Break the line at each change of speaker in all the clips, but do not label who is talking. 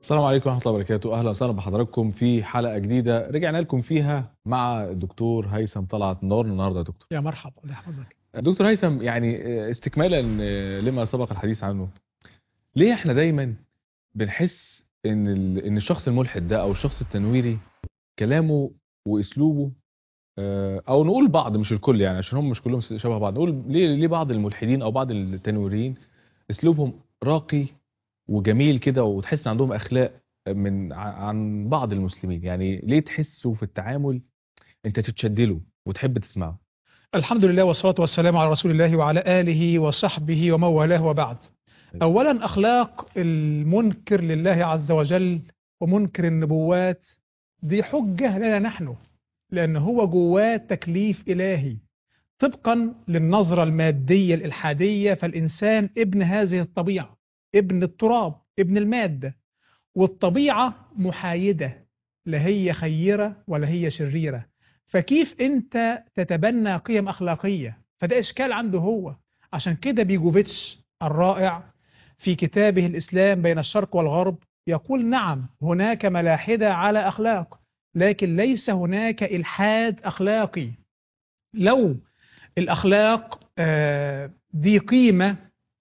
السلام عليكم ورحمة الله وبركاته أهلا وسهلا بحضراتكم في حلقة جديدة رجعنا لكم فيها مع الدكتور هيثم طلعت نورنا النهاردة يا دكتور
يا مرحبا الله يحفظك
دكتور هيثم يعني استكمالا لما سبق الحديث عنه ليه احنا دايما بنحس ان ال- ان الشخص الملحد ده او الشخص التنويري كلامه واسلوبه آه، او نقول بعض مش الكل يعني عشان هم مش كلهم شبه بعض نقول ليه ليه بعض الملحدين او بعض التنويريين اسلوبهم راقي وجميل كده وتحس ان عندهم اخلاق من ع- عن بعض المسلمين يعني ليه تحسوا في التعامل انت تتشدله وتحب تسمعه
الحمد لله والصلاة والسلام على رسول الله وعلى آله وصحبه ومن والاه وبعد أولا أخلاق المنكر لله عز وجل ومنكر النبوات دي حجة لنا نحن لأن هو جواه تكليف إلهي طبقا للنظرة المادية الإلحادية فالإنسان ابن هذه الطبيعة ابن التراب ابن المادة والطبيعة محايدة لا هي خيرة ولا هي شريرة فكيف انت تتبنى قيم اخلاقيه فده اشكال عنده هو عشان كده بيجوفيتش الرائع في كتابه الاسلام بين الشرق والغرب يقول نعم هناك ملاحده على اخلاق لكن ليس هناك الحاد اخلاقي لو الاخلاق آه، دي قيمه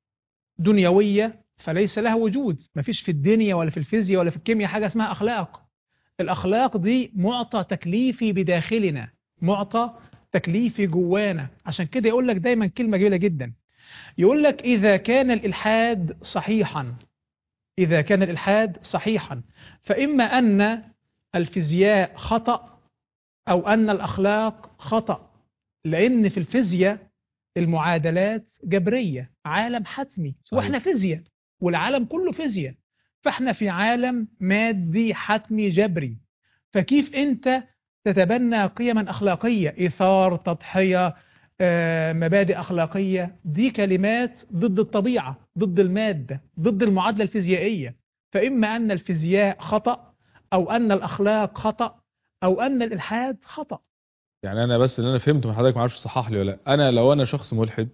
دنيويه فليس لها وجود مفيش في الدنيا ولا في الفيزياء ولا في الكيمياء حاجه اسمها اخلاق الأخلاق دي معطى تكليفي بداخلنا معطى تكليفي جوانا عشان كده يقول لك دايما كلمة جميلة جدا يقول لك إذا كان الإلحاد صحيحا إذا كان الإلحاد صحيحا فإما أن الفيزياء خطأ أو أن الأخلاق خطأ لأن في الفيزياء المعادلات جبرية عالم حتمي
صحيح.
وإحنا فيزياء والعالم كله فيزياء فاحنا في عالم مادي حتمي جبري فكيف انت تتبنى قيما اخلاقيه ايثار تضحيه آه، مبادئ اخلاقيه دي كلمات ضد الطبيعه ضد الماده ضد المعادله الفيزيائيه فاما ان الفيزياء خطا او ان الاخلاق خطا او ان الالحاد خطا
يعني انا بس اللي انا فهمته من حضرتك ما اعرفش صحح لي ولا لا انا لو انا شخص ملحد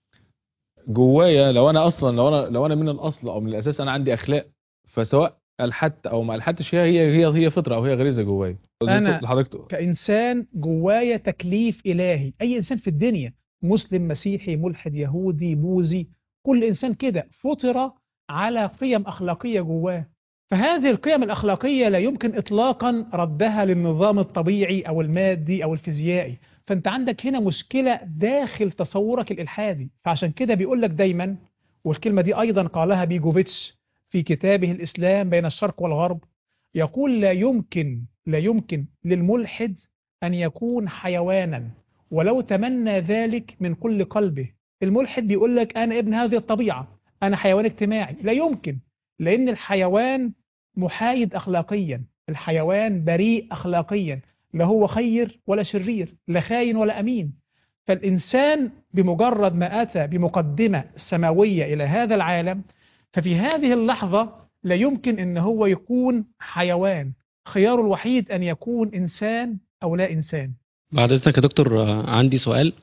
جوايا لو انا اصلا لو انا لو انا من الاصل او من الاساس انا عندي اخلاق فسواء الحدت او ما الحدتش هي هي هي هي فطره او هي غريزه جوايا
أنا-
حضرتك
كإنسان جوايا تكليف إلهي أي إنسان في الدنيا مسلم مسيحي ملحد يهودي بوذي كل إنسان كده فطر على قيم أخلاقية جواه فهذه القيم الأخلاقية لا يمكن إطلاقا ردها للنظام الطبيعي أو المادي أو الفيزيائي فأنت عندك هنا مشكلة داخل تصورك الإلحادي فعشان كده بيقول لك دايما والكلمة دي أيضا قالها بيجوفيتش في كتابه الإسلام بين الشرق والغرب يقول لا يمكن لا يمكن للملحد أن يكون حيوانا ولو تمنى ذلك من كل قلبه الملحد بيقول لك أنا ابن هذه الطبيعة أنا حيوان اجتماعي لا يمكن لأن الحيوان محايد أخلاقيا الحيوان بريء أخلاقيا لا هو خير ولا شرير لا خاين ولا أمين فالإنسان بمجرد ما أتى بمقدمة سماوية إلى هذا العالم ففي هذه اللحظة لا يمكن أن هو يكون حيوان خياره الوحيد أن يكون إنسان أو لا إنسان
بعد اذنك يا دكتور آه، عندي سؤال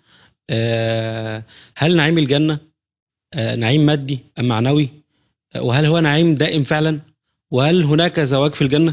آه، هل نعيم الجنه آه، نعيم مادي ام معنوي آه، وهل هو نعيم دائم فعلا وهل هناك زواج في الجنه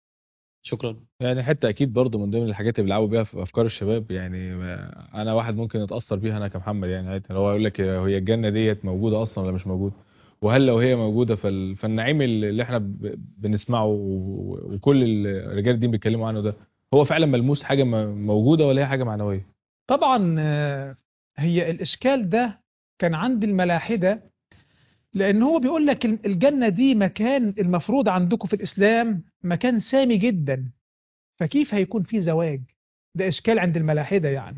شكرا
يعني حته اكيد برضو من ضمن الحاجات اللي بيلعبوا بيها في افكار الشباب يعني ما- انا واحد ممكن اتاثر بيها انا كمحمد يعني عادي اللي هو يقول لك هي الجنه ديت موجوده اصلا ولا مش موجوده وهل لو هي موجوده فال... فالنعيم اللي احنا ب... بنسمعه و... وكل الرجال الدين بيتكلموا عنه ده هو فعلا ملموس حاجه م... موجوده ولا هي حاجه معنويه
طبعا آه، هي الإشكال ده كان عند الملاحدة لأن هو بيقول لك ال- الجنة دي مكان المفروض عندكم في الإسلام مكان سامي جدا فكيف هيكون في زواج ده إشكال عند الملاحدة يعني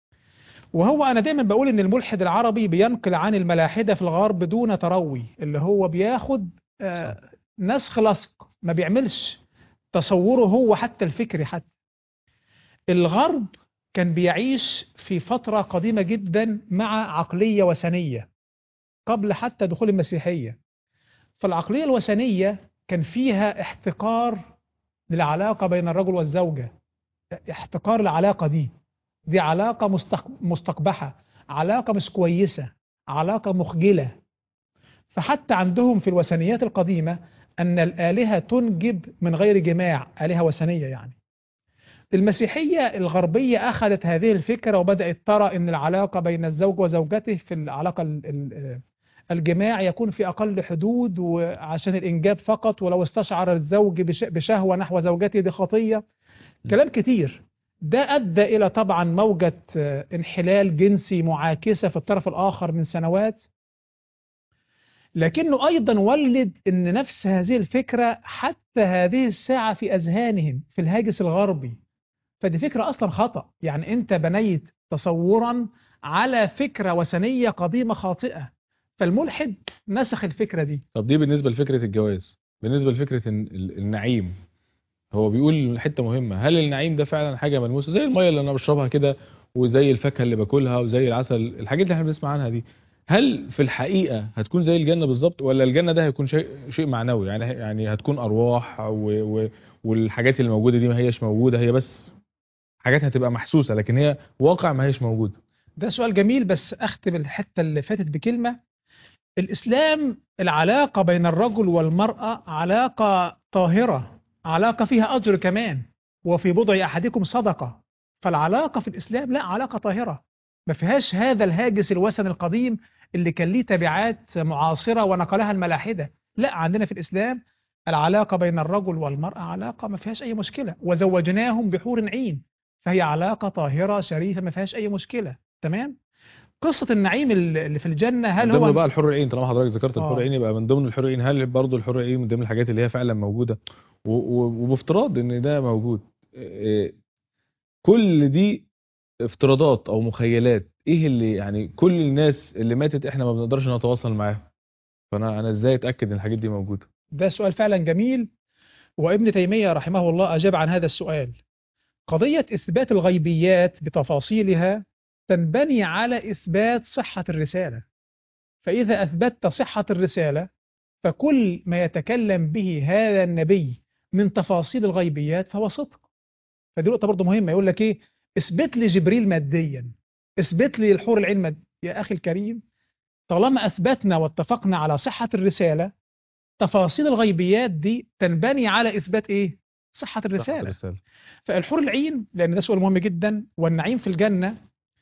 وهو أنا دايما بقول إن الملحد العربي بينقل عن الملاحدة في الغرب دون تروي اللي هو بياخد آه، نسخ لصق ما بيعملش تصوره هو حتى الفكري حتى الغرب كان بيعيش في فترة قديمة جدا مع عقلية وثنية قبل حتى دخول المسيحية فالعقلية الوثنية كان فيها احتقار للعلاقة بين الرجل والزوجة احتقار العلاقة دي دي علاقة مستق- مستقبحة علاقة مش كويسة علاقة مخجلة فحتى عندهم في الوثنيات القديمة أن الآلهة تنجب من غير جماع آلهة وثنية يعني المسيحية الغربية أخذت هذه الفكرة وبدأت ترى أن العلاقة بين الزوج وزوجته في العلاقة ال- ال- الجماع يكون في أقل حدود وعشان الإنجاب فقط ولو استشعر الزوج بش- بشهوة نحو زوجته دي خطية كلام كتير ده أدى إلى طبعا موجة آه، انحلال جنسي معاكسة في الطرف الآخر من سنوات لكنه أيضا ولد أن نفس هذه الفكرة حتى هذه الساعة في أذهانهم في الهاجس الغربي فدي فكرة أصلا خطأ يعني أنت بنيت تصورا على فكرة وثنية قديمة خاطئة فالملحد نسخ الفكرة دي
طب دي بالنسبه لفكره الجواز بالنسبه لفكره إن- ال- النعيم هو بيقول حته مهمه هل النعيم ده فعلا حاجه ملموسه زي الميه اللي انا بشربها كده وزي الفاكهه اللي باكلها وزي العسل الحاجات اللي احنا بنسمع عنها دي هل في الحقيقه هتكون زي الجنه بالظبط ولا الجنه ده هيكون شيء شيء معنوي يعني يعني هتكون ارواح و و والحاجات اللي موجوده دي ما هيش موجوده هي بس حاجات هتبقى محسوسه لكن هي واقع ما هيش موجود
ده سؤال جميل بس أختم الحتة اللي فاتت بكلمة الإسلام العلاقة بين الرجل والمرأة علاقة طاهرة علاقة فيها أجر كمان وفي بضع أحدكم صدقة فالعلاقة في الإسلام لا علاقة طاهرة ما فيهاش هذا الهاجس الوثن القديم اللي كان ليه تبعات معاصرة ونقلها الملاحدة لا عندنا في الإسلام العلاقة بين الرجل والمرأة علاقة ما فيهاش أي مشكلة وزوجناهم بحور عين فهي علاقة طاهرة شريفة ما فيهاش أي مشكلة تمام قصة النعيم اللي في الجنة هل
من ضمن
هو
بقى الحور العين طالما حضرتك ذكرت الحور
آه.
العين يبقى من ضمن الحور العين هل برضه الحور العين من ضمن الحاجات اللي هي فعلا موجوده و- و- وبافتراض ان ده موجود إيه، كل دي افتراضات او مخيلات ايه اللي يعني كل الناس اللي ماتت احنا ما بنقدرش نتواصل معاهم فانا انا ازاي اتاكد ان الحاجات دي موجوده
ده سؤال فعلا جميل وابن تيمية رحمه الله أجاب عن هذا السؤال قضية إثبات الغيبيات بتفاصيلها تنبني على إثبات صحة الرسالة فإذا أثبتت صحة الرسالة فكل ما يتكلم به هذا النبي من تفاصيل الغيبيات فهو صدق فدي نقطة برضه مهمة يقول لك إيه اثبت لي جبريل ماديا اثبت لي الحور العين ماد يا أخي الكريم طالما أثبتنا واتفقنا على صحة الرسالة تفاصيل الغيبيات دي تنبني على إثبات إيه؟ صحة
صح،
الرسالة
الرساله
فالحور العين لأن ده سؤال مهم جدا والنعيم في الجنة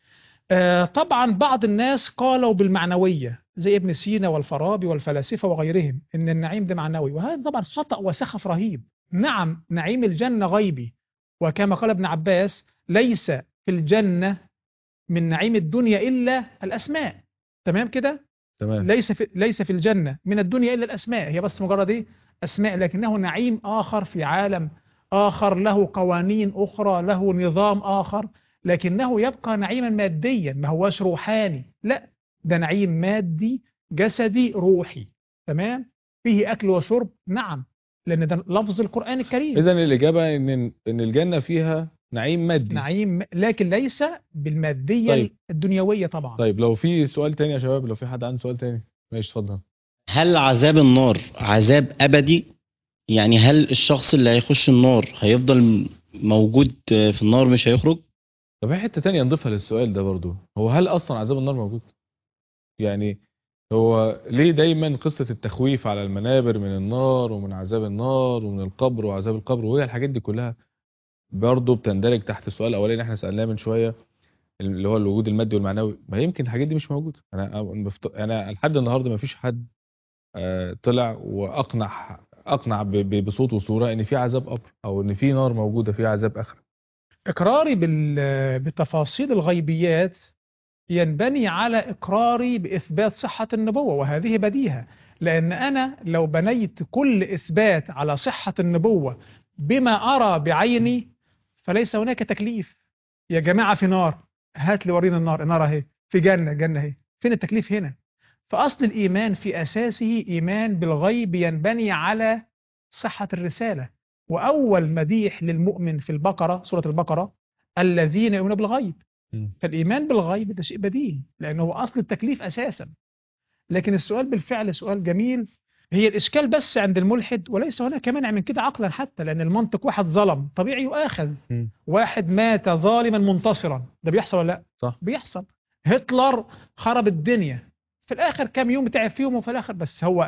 آه طبعا بعض الناس قالوا بالمعنوية زي ابن سينا والفارابي والفلاسفة وغيرهم إن النعيم ده معنوي وهذا طبعا خطأ وسخف رهيب نعم نعيم الجنة غيبي وكما قال ابن عباس ليس في الجنة من نعيم الدنيا إلا الأسماء تمام كده
تمام
ليس في ليس في الجنة من الدنيا إلا الأسماء هي بس مجرد إيه أسماء لكنه نعيم آخر في عالم آخر له قوانين أخرى له نظام آخر لكنه يبقى نعيما ماديا ما هواش روحاني لا ده نعيم مادي جسدي روحي تمام فيه أكل وشرب نعم لأن ده لفظ القرآن الكريم
اذا الاجابه ان ان الجنه فيها نعيم مادي
نعيم لكن ليس بالمادية
طيب.
الدنيوية طبعا
طيب لو في سؤال تاني يا شباب لو في حد عنده سؤال تاني ماشي اتفضل
هل عذاب النار عذاب أبدي؟ يعني هل الشخص اللي هيخش النار هيفضل موجود في النار مش هيخرج؟
طب في حته تانية نضيفها للسؤال ده برضو هو هل اصلا عذاب النار موجود يعني هو ليه دايما قصة التخويف على المنابر من النار ومن عذاب النار ومن القبر وعذاب القبر وهي الحاجات دي كلها برضه بتندرج تحت السؤال الاولاني اللي احنا سألناه من شوية اللي هو الوجود المادي والمعنوي ما يمكن الحاجات دي مش موجودة انا أنا بفت- انا لحد النهارده ما فيش حد آه، طلع واقنع اقنع ب- ب- بصوت وصورة ان في عذاب قبر او ان في نار موجودة في عذاب اخر
إقراري بال- بتفاصيل الغيبيات ينبني على إقراري بإثبات صحة النبوة وهذه بديهة لأن أنا لو بنيت كل إثبات على صحة النبوة بما أرى بعيني فليس هناك تكليف يا جماعة في نار هات لي ورينا النار النار أهي في جنة جنة أهي فين التكليف هنا فأصل الإيمان في أساسه إيمان بالغيب ينبني على صحة الرسالة وأول مديح للمؤمن في البقرة سورة البقرة الذين يؤمنون بالغيب
مم.
فالإيمان بالغيب ده شيء بديهي لأنه هو أصل التكليف أساسا لكن السؤال بالفعل سؤال جميل هي الإشكال بس عند الملحد وليس هناك مانع من كده عقلا حتى لأن المنطق واحد ظلم طبيعي يؤاخذ
مم.
واحد مات ظالما منتصرا ده بيحصل ولا لا
صح.
بيحصل هتلر خرب الدنيا في الآخر كام يوم تعب فيهم وفي الآخر بس هو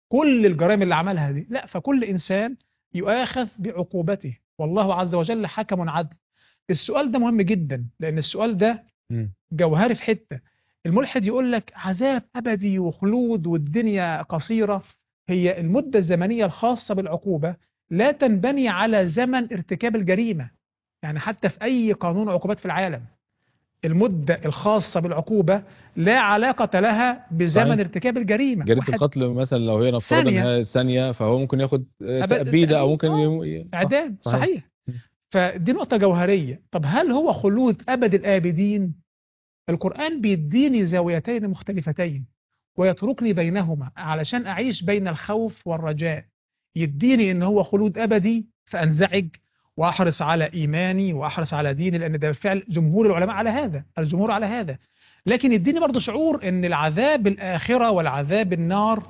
كل الجرائم اللي عملها دي لا فكل انسان يؤاخذ بعقوبته والله عز وجل حكم عدل السؤال ده مهم جدا لان السؤال ده
مم.
جوهري في حته الملحد يقول لك عذاب ابدي وخلود والدنيا قصيره هي المده الزمنيه الخاصه بالعقوبه لا تنبني على زمن ارتكاب الجريمه يعني حتى في اي قانون عقوبات في العالم المده الخاصه بالعقوبه لا علاقه لها بزمن
صحيح.
ارتكاب الجريمه
جريمه
واحد
القتل مثلا لو هي نفترض
ثانية.
انها ثانيه فهو ممكن ياخد آه،
أبد-
تأبيده او ممكن
آه.
يم- ي-
اعداد
صحيح.
صحيح
م.
فدي نقطه جوهريه طب هل هو خلود ابد الابدين القران بيديني زاويتين مختلفتين ويتركني بينهما علشان اعيش بين الخوف والرجاء يديني ان هو خلود ابدي فانزعج واحرص على ايماني واحرص على ديني لان ده بالفعل جمهور العلماء على هذا الجمهور على هذا لكن يديني برضه شعور ان العذاب الاخره والعذاب النار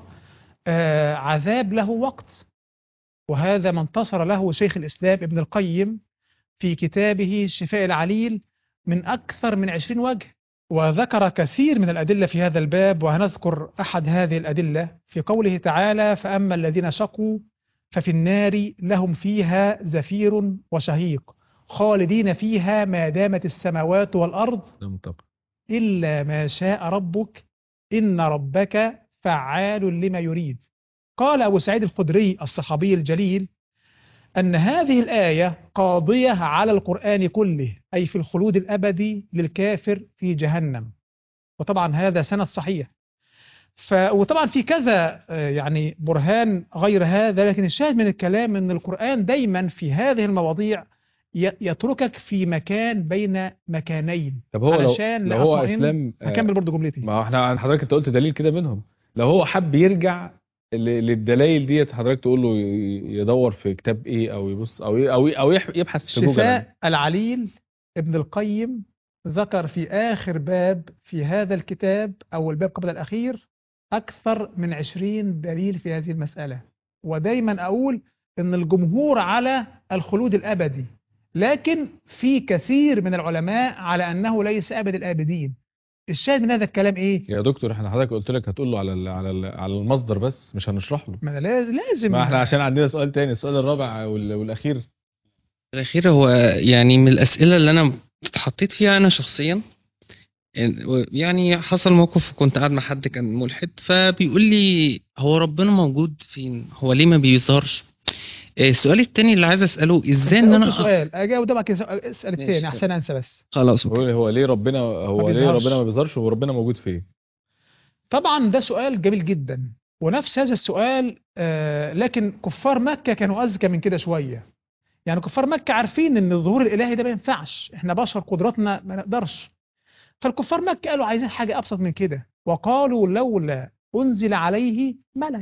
آه عذاب له وقت وهذا ما انتصر له شيخ الإسلام ابن القيم في كتابه شفاء العليل من أكثر من عشرين وجه وذكر كثير من الأدلة في هذا الباب وهنذكر أحد هذه الأدلة في قوله تعالى فأما الذين شقوا ففي النار لهم فيها زفير وشهيق خالدين فيها ما دامت السماوات والأرض
ده منطقي
إلا ما شاء ربك إن ربك فعال لما يريد قال أبو سعيد الخدري الصحابي الجليل أن هذه الآية قاضية على القرآن كله أي في الخلود الأبدي للكافر في جهنم وطبعا هذا سند صحيح ف... وطبعا في كذا آه، يعني برهان غير هذا لكن الشاهد من الكلام أن القرآن دايما في هذه المواضيع ي- يتركك في مكان بين مكانين
طب هو لو,
علشان
لو هو
لأطمئن-
اسلام آه،
هكمل برضو جملتي
ما هو احنا عن حضرتك انت قلت دليل كده منهم لو هو حب يرجع ل- للدلائل ديت حضرتك تقول له ي- يدور في كتاب ايه او يبص او ي- او ي- او يح- يبحث في جوجل عنه.
شفاء العليل ابن القيم ذكر في آخر باب في هذا الكتاب أو الباب قبل الأخير أكثر من عشرين دليل في هذه المسألة ودايما أقول أن الجمهور على الخلود الأبدي لكن في كثير من العلماء على أنه ليس أبد الآبدين الشاهد من هذا الكلام إيه؟
يا دكتور احنا حضرتك قلت لك هتقول له على ال على ال على المصدر بس مش هنشرح له
ما أنا لاز- لازم
ما احنا عشان عندنا سؤال تاني السؤال الرابع وال- والاخير
الأخير هو يعني من الأسئلة اللي أنا اتحطيت فيها أنا شخصيا يعني حصل موقف وكنت قاعد مع حد كان ملحد فبيقول لي هو ربنا موجود فين؟ هو ليه ما بيظهرش؟ آه، السؤال التاني اللي عايز أسأله إزاي إن
قلت
أنا
سؤال أجاوب ده بعد كده اسأل
ماشي،
التاني
طب.
عشان أنسى بس
خلاص أوكي.
هو هو ليه ربنا هو ليه
بيظهرش.
ربنا ما بيظهرش وربنا موجود فين
طبعا ده سؤال جميل جدا ونفس هذا السؤال آه لكن كفار مكة كانوا أذكى من كده شوية يعني كفار مكة عارفين ان الظهور الإلهي ده ما ينفعش احنا بشر قدراتنا ما نقدرش فالكفار مكة قالوا عايزين حاجة أبسط من كده وقالوا لولا أنزل عليه ملك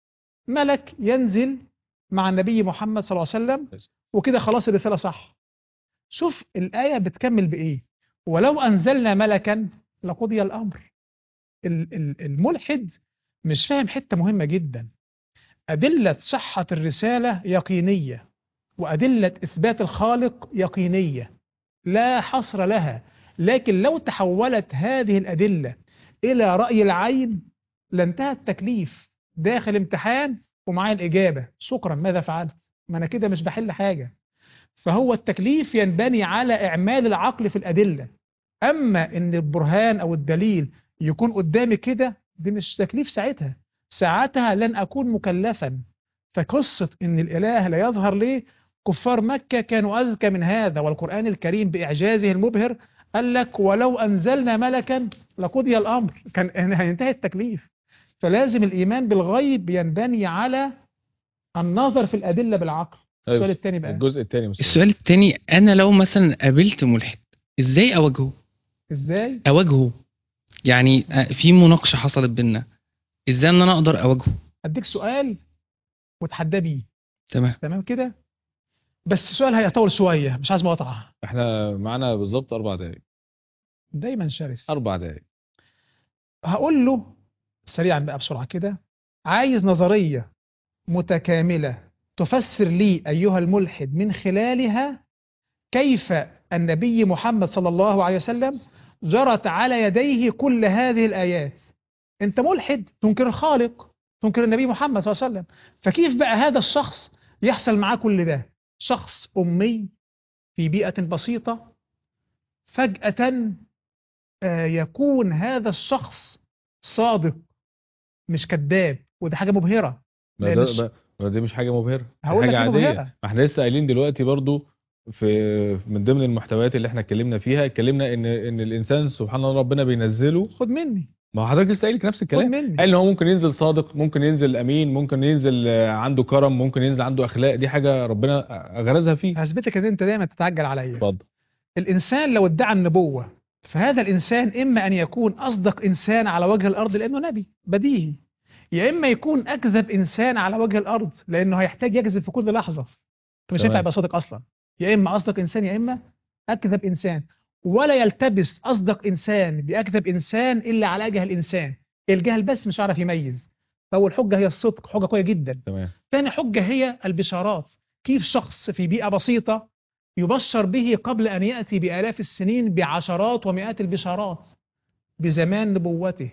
ملك ينزل مع النبي محمد صلى الله عليه وسلم وكده خلاص الرسالة صح شوف الآية بتكمل بإيه ولو أنزلنا ملكا لقضي الأمر ال- ال- الملحد مش فاهم حتة مهمة جدا أدلة صحة الرسالة يقينية وأدلة إثبات الخالق يقينية لا حصر لها لكن لو تحولت هذه الأدلة إلى رأي العين لانتهى التكليف داخل امتحان ومعايا الإجابة شكرا ماذا فعلت ما أنا كده مش بحل حاجة فهو التكليف ينبني على إعمال العقل في الأدلة أما إن البرهان أو الدليل يكون قدامي كده دي مش تكليف ساعتها ساعتها لن أكون مكلفا فقصة إن الإله لا يظهر ليه كفار مكة كانوا أذكى من هذا والقرآن الكريم بإعجازه المبهر قال لك ولو أنزلنا ملكا لقضي الأمر كان هينتهي التكليف فلازم الإيمان بالغيب ينبني على النظر في الأدلة بالعقل
طيب،
السؤال الثاني بقى
الجزء الثاني مش
السؤال التاني أنا لو مثلا قابلت ملحد إزاي أواجهه؟
إزاي
أواجهه يعني آه، في مناقشة حصلت بينا إزاي إن أنا أقدر أواجهه؟
أديك سؤال وتحدى بيه
تمام
تمام كده بس السؤال هيطول شوية مش عايز مقاطعة
احنا معانا بالظبط اربع دقايق
دايما شرس
اربع دقايق
هقول له سريعا بقى بسرعة كده عايز نظرية متكاملة تفسر لي أيها الملحد من خلالها كيف النبي محمد صلى الله عليه وسلم جرت على يديه كل هذه الآيات أنت ملحد تنكر الخالق تنكر النبي محمد صلى الله عليه وسلم فكيف بقى هذا الشخص يحصل معاه كل ده شخص أمي في بيئة بسيطة فجأة آه، يكون هذا الشخص صادق مش كذاب وده حاجة مبهرة
ما
لأن
ده
الش-
ما- ما دي مش حاجه مبهره دي
هقول لك
حاجه
إيه
عاديه
مبهرة
ما احنا لسه قايلين دلوقتي برضو في من ضمن المحتويات اللي احنا اتكلمنا فيها اتكلمنا ان ان الانسان سبحان الله ربنا بينزله
خد مني
ما هو حضرتك لسه قايل نفس
خد
الكلام
مني
قال ان هو ممكن ينزل صادق ممكن ينزل امين ممكن ينزل آه، عنده كرم ممكن ينزل عنده اخلاق دي حاجه ربنا غرزها فيه
هثبت لك ان انت دايما تتعجل عليا
اتفضل
الانسان لو ادعى النبوه فهذا الانسان اما ان يكون اصدق انسان على وجه الارض لانه نبي بديهي يا اما يكون اكذب انسان على وجه الارض لانه هيحتاج يكذب في كل لحظه فمش
تمام.
هينفع يبقى صادق اصلا يا اما اصدق انسان يا اما اكذب انسان ولا يلتبس اصدق انسان باكذب انسان الا على جهل الانسان الجهل بس مش عارف يميز فاول حجه هي الصدق حجه قويه جدا
تمام
ثاني حجة هي البشارات كيف شخص في بيئة بسيطة يبشر به قبل أن يأتي بآلاف السنين بعشرات ومئات البشارات بزمان نبوته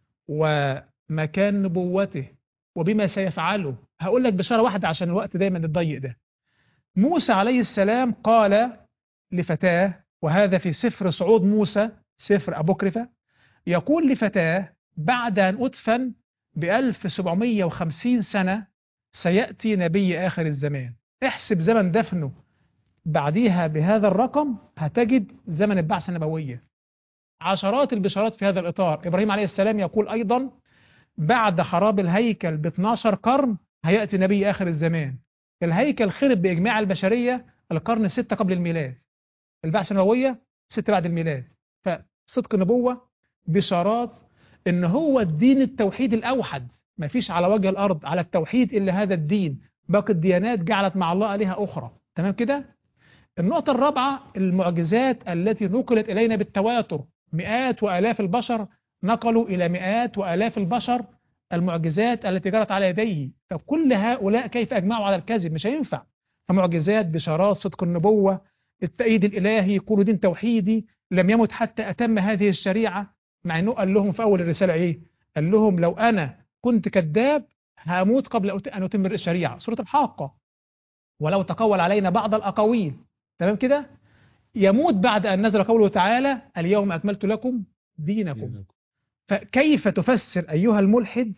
ومكان نبوته وبما سيفعله هقول لك بشارة واحدة عشان الوقت دايما الضيق ده موسى عليه السلام قال لفتاه وهذا في سفر صعود موسى سفر أبوكرفة يقول لفتاه بعد أن أدفن ب 1750 سنة سيأتي نبي آخر الزمان احسب زمن دفنه بعديها بهذا الرقم هتجد زمن البعثة النبوية عشرات البشارات في هذا الإطار إبراهيم عليه السلام يقول أيضا بعد خراب الهيكل ب 12 قرن هيأتي نبي آخر الزمان الهيكل خرب بإجماع البشرية القرن الستة قبل الميلاد البعثة النبوية ستة بعد الميلاد فصدق النبوة بشارات إن هو الدين التوحيد الأوحد ما فيش على وجه الأرض على التوحيد إلا هذا الدين باقي الديانات جعلت مع الله آلهة أخرى تمام كده النقطة الرابعة المعجزات التي نقلت إلينا بالتواتر مئات وآلاف البشر نقلوا إلى مئات وآلاف البشر المعجزات التي جرت على يديه فكل هؤلاء كيف أجمعوا على الكذب مش هينفع فمعجزات بشارات صدق النبوة التأييد الإلهي كل دين توحيدي لم يمت حتى أتم هذه الشريعة مع أنه قال لهم في أول الرسالة إيه قال لهم لو أنا كنت كذاب هموت قبل أن أتم الشريعة سورة الحاقة ولو تقول علينا بعض الأقاويل تمام كده يموت بعد أن نزل قوله تعالى اليوم أكملت لكم دينكم فكيف تفسر أيها الملحد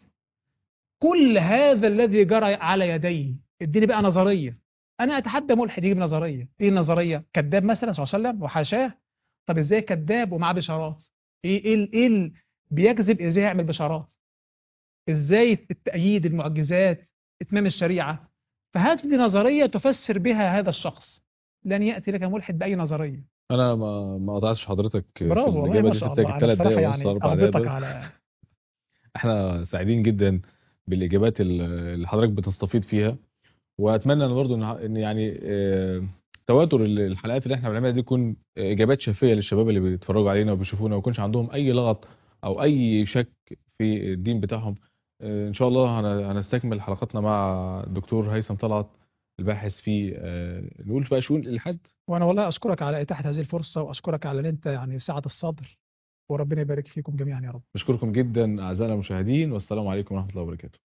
كل هذا الذي جرى على يديه اديني بقى نظرية أنا أتحدى ملحد يجيب نظرية إيه النظرية كذاب مثلا صلى الله عليه وسلم وحاشاه طب إزاي كذاب ومعاه بشارات إيه إيه ال- إيه ال- بيكذب إزاي يعمل بشارات إزاي التأييد المعجزات إتمام الشريعة فهذه نظرية تفسر بها هذا الشخص لن يأتي لك ملحد بأي نظرية
انا ما ما قطعتش حضرتك في
برافو والله
الاجابه
ما
دي
شاء
سبتك
الله أنا
الثلاث
الصراحة
دقايق ونص
يعني
اربع دقايق
أغبطك
دول.
على
احنا سعيدين جدا بالاجابات ال- اللي حضرتك بتستفيد فيها واتمنى ان برضو ان إن يعني آه، تواتر ال- الحلقات اللي احنا بنعملها دي تكون آه، اجابات شافيه للشباب اللي بيتفرجوا علينا وبيشوفونا وما يكونش عندهم اي لغط او اي شك في الدين بتاعهم آه، ان شاء الله هن- هنستكمل حلقاتنا مع الدكتور هيثم طلعت الباحث في آه، نقول بقى شؤون الالحاد
وأنا والله أشكرك على إتاحة هذه الفرصة وأشكرك على أن أنت يعني سعة الصدر وربنا يبارك فيكم جميعا يا رب
بشكركم جدا اعزائنا المشاهدين والسلام عليكم ورحمه الله وبركاته